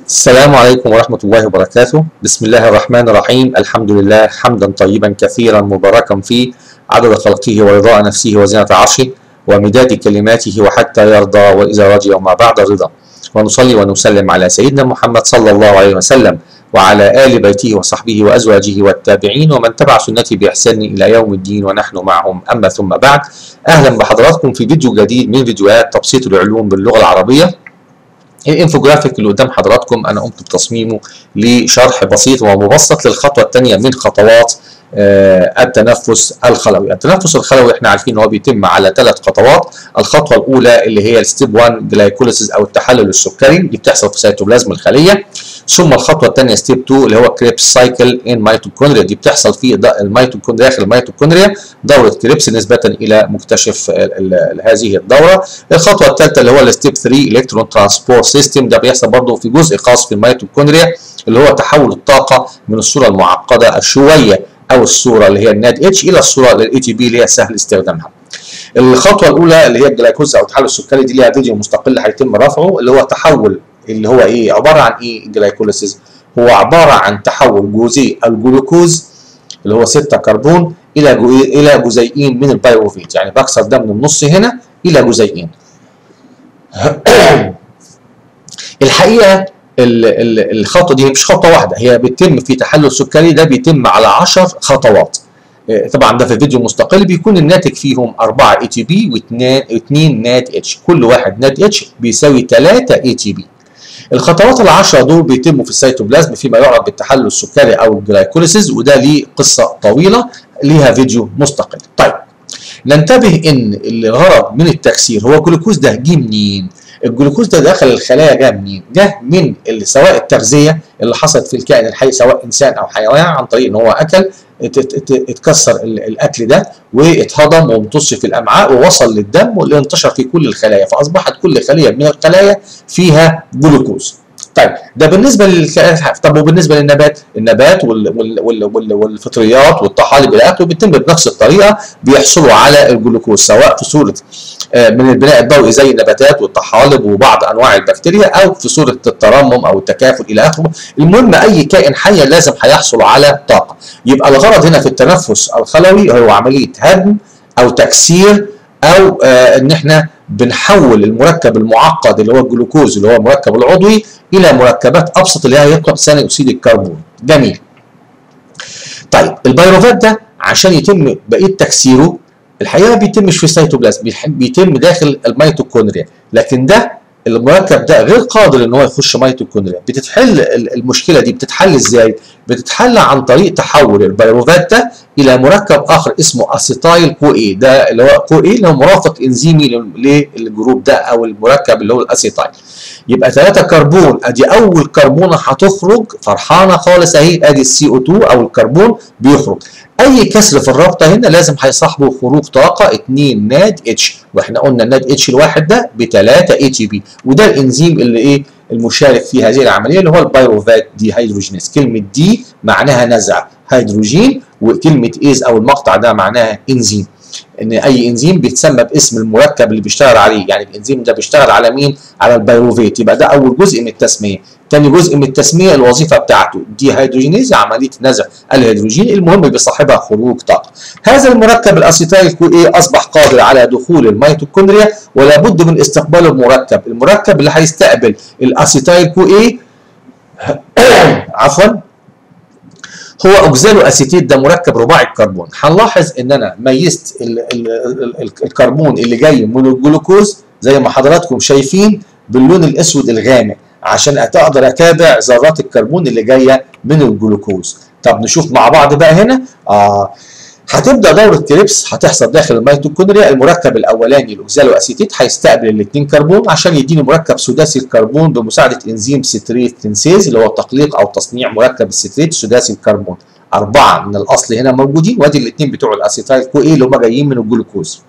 السلام عليكم ورحمة الله وبركاته بسم الله الرحمن الرحيم الحمد لله حمدا طيبا كثيرا مباركا فيه عدد خلقه ورضاء نفسه وزنة عرشه ومداد كلماته وحتى يرضى وإذا رضي وما بعد الرضا ونصلي ونسلم على سيدنا محمد صلى الله عليه وسلم وعلى آل بيته وصحبه وأزواجه والتابعين ومن تبع سنته بإحسان إلى يوم الدين ونحن معهم أما ثم بعد أهلا بحضراتكم في فيديو جديد من فيديوهات تبسيط العلوم باللغة العربية الانفوجرافيك اللي قدام حضراتكم انا قمت بتصميمه لشرح بسيط ومبسط للخطوه الثانيه من خطوات آه التنفس الخلوي التنفس الخلوي احنا عارفين ان هو بيتم على ثلاث خطوات الخطوه الاولى اللي هي الستيب 1 جلايكوليسيس او التحلل السكري دي بتحصل في سيتوبلازم الخليه ثم الخطوه الثانيه ستيب 2 اللي هو كريبس سايكل ان ميتوكوندريا دي بتحصل في الميتوكوندريا داخل الميتوكوندريا دوره كريبس نسبه الى مكتشف ال ال هذه الدوره الخطوه الثالثه اللي هو الستيب 3 الكترون ترانسبورت سيستم ده بيحصل برضه في جزء خاص في الميتوكوندريا اللي هو تحول الطاقه من الصوره المعقده شويه او الصوره اللي هي الناد اتش الى الصوره للاي تي بي اللي هي سهل استخدامها. الخطوه الاولى اللي هي الجلايكوز او التحلل السكري دي ليها فيديو مستقل هيتم رفعه اللي هو تحول اللي هو ايه عباره عن ايه الجلايكوليسيس هو عباره عن تحول جزيء الجلوكوز اللي هو 6 كربون الى الى جزيئين من البايروفيت يعني بكسر ده من النص هنا الى جزيئين الحقيقه الخطوه دي مش خطوه واحده هي بتتم في تحلل سكري ده بيتم على 10 خطوات طبعا ده في فيديو مستقل بيكون الناتج فيهم 4 اي تي بي و2 نات اتش كل واحد نات اتش بيساوي 3 اي تي بي الخطوات العشرة دول بيتموا في السيتوبلازم فيما يعرف بالتحلل السكري او الجلايكوليسيس وده ليه قصه طويله ليها فيديو مستقل. طيب ننتبه ان الغرض من التكسير هو الجلوكوز ده جه منين؟ الجلوكوز ده داخل الخلايا جه منين؟ جه من سواء التغذيه اللي حصلت في الكائن الحي سواء انسان او حيوان عن طريق ان هو اكل اتكسر الاكل ده واتهضم وامتص في الامعاء ووصل للدم واللي انتشر في كل الخلايا فاصبحت كل خليه من الخلايا فيها جلوكوز. طيب ده بالنسبه للكائنات طب وبالنسبه للنبات النبات وال وال وال وال والفطريات والطحالب الى اخره بيتم بنفس الطريقه بيحصلوا على الجلوكوز سواء في صوره من البناء الضوئي زي النباتات والطحالب وبعض انواع البكتيريا او في صوره الترمم او التكافل الى اخره المهم اي كائن حي لازم هيحصل على طاقه يبقى الغرض هنا في التنفس الخلوي هو عمليه هدم او تكسير او آه ان احنا بنحول المركب المعقد اللي هو الجلوكوز اللي هو المركب العضوي الى مركبات ابسط اللي هي يطلق ثاني اكسيد الكربون جميل طيب البيروفات ده عشان يتم بقيه تكسيره الحقيقه ما بيتمش في السيتوبلازم بيتم داخل الميتوكوندريا لكن ده المركب ده غير قادر ان هو يخش ميتوكوندريا بتتحل المشكله دي بتتحل ازاي بتتحل عن طريق تحول البيروفات ده الى مركب اخر اسمه اسيتايل كو اي ده اللي هو كو اي اللي هو مرافق انزيمي للجروب ده او المركب اللي هو الاسيتايل يبقى 3 كربون ادي اول كربونه هتخرج فرحانه خالص اهي ادي السي او 2 او الكربون بيخرج اي كسر في الرابطه هنا لازم هيصاحبه خروج طاقه 2 ناد اتش واحنا قلنا الناد اتش الواحد ده ب 3 اي تي بي وده الانزيم اللي ايه المشارك في هذه العمليه اللي هو البيروفات دي هيدروجينيز كلمه دي معناها نزع هيدروجين وكلمه ايز او المقطع ده معناها انزيم ان اي انزيم بيتسمى باسم المركب اللي بيشتغل عليه يعني الانزيم ده بيشتغل على مين على البيروفيت يبقى ده اول جزء من التسميه تاني جزء من التسميه الوظيفه بتاعته دي هيدروجينيز عمليه نزع الهيدروجين المهم بيصاحبها خروج طاقه هذا المركب الاسيتايل كو ايه اصبح قادر على دخول الميتوكوندريا ولا بد من استقبال المركب المركب اللي هيستقبل الاسيتايل كو ايه عفوا هو اوكزالو اسيتيت ده مركب رباعي الكربون هنلاحظ ان انا ميزت ال ال ال الكربون اللي جاي من الجلوكوز زي ما حضراتكم شايفين باللون الاسود الغامق عشان اقدر اتابع ذرات الكربون اللي جايه من الجلوكوز طب نشوف مع بعض بقى هنا اه هتبدا دوره كريبس هتحصل داخل الميتوكوندريا المركب الاولاني الاوكزالو اسيتيت هيستقبل الاثنين كربون عشان يديني مركب سداسي الكربون بمساعده انزيم ستريت تنسيز اللي هو تقليق او تصنيع مركب الستريت سداسي الكربون اربعه من الاصل هنا موجودين وادي الاثنين بتوع الاسيتايل كو ايه اللي هم جايين من الجلوكوز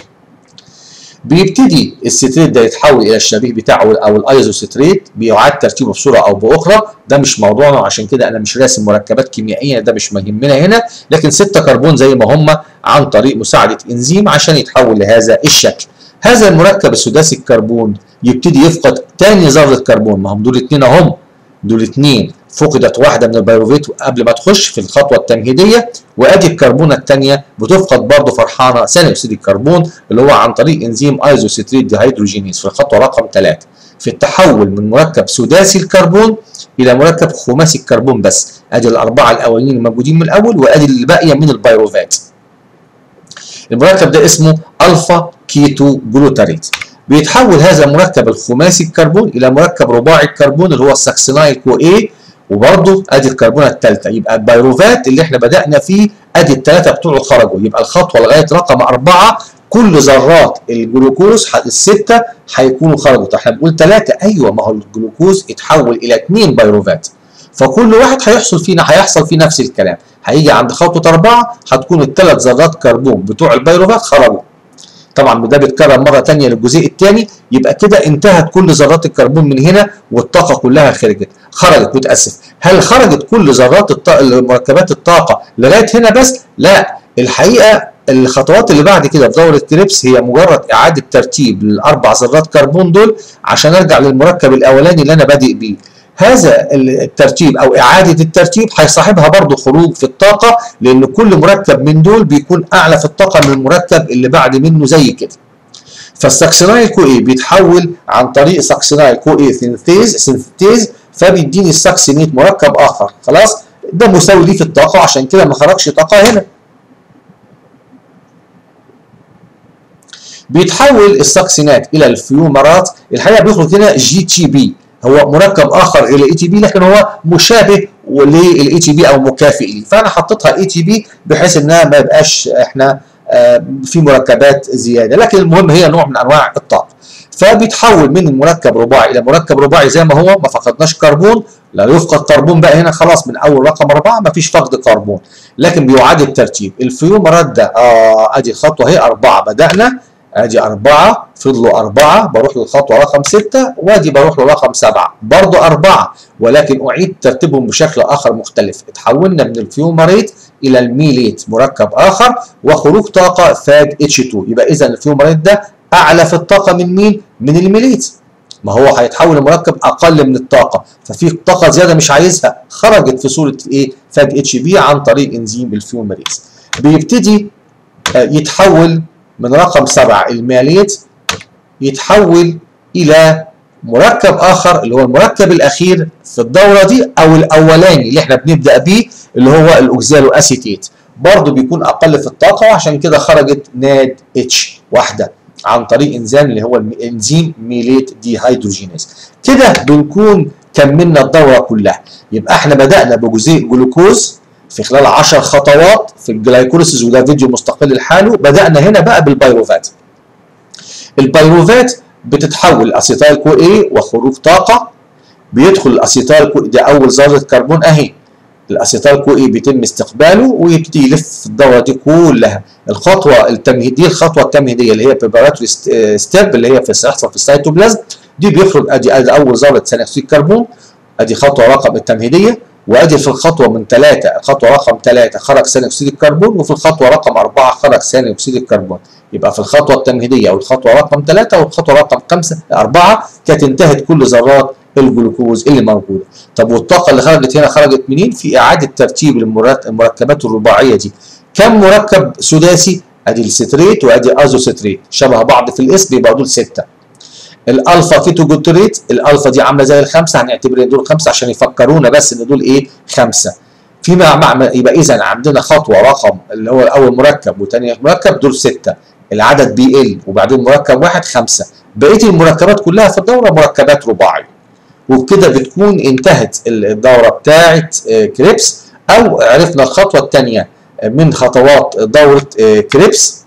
بيبتدي الستريت ده يتحول الى الشبيه بتاعه او الايزو ستريت بيعاد ترتيبه بصوره او باخرى ده مش موضوعنا عشان كده انا مش راسم مركبات كيميائيه ده مش مهمنا هنا لكن 6 كربون زي ما هم عن طريق مساعده انزيم عشان يتحول لهذا الشكل هذا المركب السداسي الكربون يبتدي يفقد تاني ذره كربون ما هم دول الاثنين اهم دول اثنين فقدت واحده من البيروفيت قبل ما تخش في الخطوه التمهيديه وادي الكربونه الثانيه بتفقد برضه فرحانه ثاني اكسيد الكربون اللي هو عن طريق انزيم ايزوسيتريت ديهيدروجينيز في الخطوه رقم 3 في التحول من مركب سداسي الكربون الى مركب خماسي الكربون بس ادي الاربعه الاولين الموجودين من الاول وادي اللي باقيه من البيروفات المركب ده اسمه الفا كيتو جلوتاريت بيتحول هذا المركب الخماسي الكربون الى مركب رباعي الكربون اللي هو الساكسينايل كو اي وبرضه ادي الكربونه الثالثه يبقى البيروفات اللي احنا بدانا فيه ادي الثلاثه بتوعه خرجوا يبقى الخطوه لغايه رقم اربعه كل ذرات الجلوكوز السته هيكونوا خرجوا طب احنا بنقول ثلاثه ايوه ما هو الجلوكوز اتحول الى اثنين بيروفات فكل واحد هيحصل فينا هيحصل فيه نفس الكلام هيجي عند خطوه اربعه هتكون الثلاث ذرات كربون بتوع البيروفات خرجوا طبعا ده بيتكرر مره ثانيه للجزيء الثاني يبقى كده انتهت كل ذرات الكربون من هنا والطاقه كلها خرجت خرجت متاسف هل خرجت كل ذرات الط... مركبات الطاقه لغايه هنا بس لا الحقيقه الخطوات اللي بعد كده في دوره كريبس هي مجرد اعاده ترتيب للاربع ذرات كربون دول عشان ارجع للمركب الاولاني اللي انا بادئ بيه هذا الترتيب او اعاده الترتيب هيصاحبها برضه خروج في الطاقه لان كل مركب من دول بيكون اعلى في الطاقه من المركب اللي بعد منه زي كده فالساكسينايل كو اي بيتحول عن طريق ساكسينايل كو اي سينثيز سينثيز فبيديني الساكسينيت مركب اخر خلاص ده مساوي ليه في الطاقه عشان كده ما خرجش طاقه هنا بيتحول الساكسينات الى الفيومرات الحقيقه بيخرج هنا جي تي بي هو مركب اخر الى اي تي بي لكن هو مشابه للاي تي بي او مكافئ ليه فانا حطيتها اي تي بي بحيث انها ما يبقاش احنا في مركبات زياده لكن المهم هي نوع من انواع الطاقه فبيتحول من المركب رباعي الى مركب رباعي زي ما هو ما فقدناش كربون لا يفقد كربون بقى هنا خلاص من اول رقم اربعه ما فيش فقد كربون لكن بيعاد الترتيب الفيومرات ده اه ادي الخطوه هي اربعه بدانا ادي أربعة فضلوا أربعة بروح للخطوة رقم ستة وادي بروح لرقم سبعة برضو أربعة ولكن أعيد ترتيبهم بشكل آخر مختلف اتحولنا من الفيومريت إلى الميليت مركب آخر وخروج طاقة فاج اتش 2 يبقى إذا الفيومريت ده أعلى في الطاقة من مين؟ من الميليت ما هو هيتحول لمركب أقل من الطاقة ففي طاقة زيادة مش عايزها خرجت في صورة إيه؟ فاج اتش بي عن طريق إنزيم الفيومريت بيبتدي يتحول من رقم سبعة الماليت يتحول إلى مركب آخر اللي هو المركب الأخير في الدورة دي أو الأولاني اللي احنا بنبدأ بيه اللي هو الأوكزالو أسيتيت برضه بيكون أقل في الطاقة وعشان كده خرجت ناد اتش واحدة عن طريق انزيم اللي هو الانزيم ميليت دي هيدروجينيز كده بنكون كملنا الدورة كلها يبقى احنا بدأنا بجزيء جلوكوز في خلال 10 خطوات في الجلايكوليسيس وده فيديو مستقل لحاله بدأنا هنا بقى بالبيروفات البيروفات بتتحول اسيتايل كو اي وخروج طاقة بيدخل الاسيتايل كو ده اول ذرة كربون اهي الاسيتايل كو اي بيتم استقباله ويبتدي يلف الدورة دي كلها الخطوة التمهيدية الخطوة التمهيدية اللي هي بريباراتوري ستيب اللي هي في بتحصل في السيتوبلازم دي بيخرج ادي ادي اول ذرة ثاني اكسيد الكربون ادي خطوة رقم التمهيدية وادي في الخطوه من ثلاثه الخطوه رقم ثلاثه خرج ثاني اكسيد الكربون وفي الخطوه رقم اربعه خرج ثاني اكسيد الكربون يبقى في الخطوه التمهيديه او الخطوه رقم ثلاثه والخطوه رقم خمسه اربعه كانت انتهت كل ذرات الجلوكوز اللي موجوده طب والطاقه اللي خرجت هنا خرجت منين؟ في اعاده ترتيب المركبات الرباعيه دي كم مركب سداسي؟ ادي الستريت وادي ازوستريت شبه بعض في الاسم يبقى دول سته الالفا كيتو جلوتريت الالفا دي عامله زي الخمسه هنعتبر ان دول خمسه عشان يفكرونا بس ان دول ايه خمسه فيما مع يبقى اذا عندنا خطوه رقم اللي هو اول مركب وثاني مركب دول سته العدد بيقل وبعدين مركب واحد خمسه بقيه المركبات كلها في الدوره مركبات رباعيه وبكده بتكون انتهت الدوره بتاعه كريبس او عرفنا الخطوه الثانيه من خطوات دوره كريبس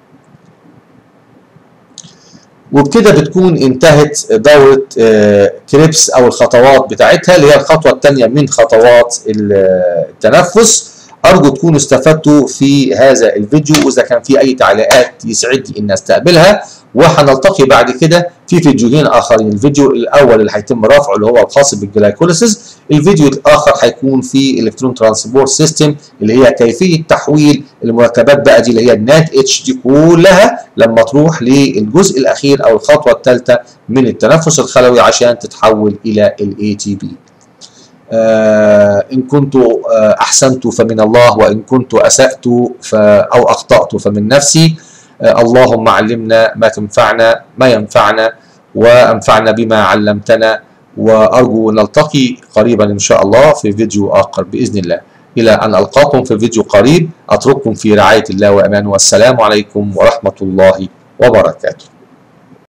وبكده بتكون انتهت دورة كريبس أو الخطوات بتاعتها اللي هي الخطوة الثانية من خطوات التنفس أرجو تكونوا استفدتوا في هذا الفيديو وإذا كان في أي تعليقات يسعدني إن أستقبلها وهنلتقي بعد كده في فيديوهين آخرين الفيديو الأول اللي هيتم رفعه اللي هو الخاص بالجلايكوليسيس الفيديو الآخر هيكون في الكترون ترانسبورت سيستم اللي هي كيفية تحويل المركبات بقى دي اللي هي النات اتش دي كلها لما تروح للجزء الأخير أو الخطوة الثالثة من التنفس الخلوي عشان تتحول إلى الاي تي بي إن كنت أحسنت فمن الله وإن كنت أسأت أو أخطأت فمن نفسي اللهم علمنا ما تنفعنا ما ينفعنا وأنفعنا بما علمتنا وأرجو نلتقي قريبا إن شاء الله في فيديو آخر بإذن الله إلى أن ألقاكم في فيديو قريب أترككم في رعاية الله وأمانه والسلام عليكم ورحمة الله وبركاته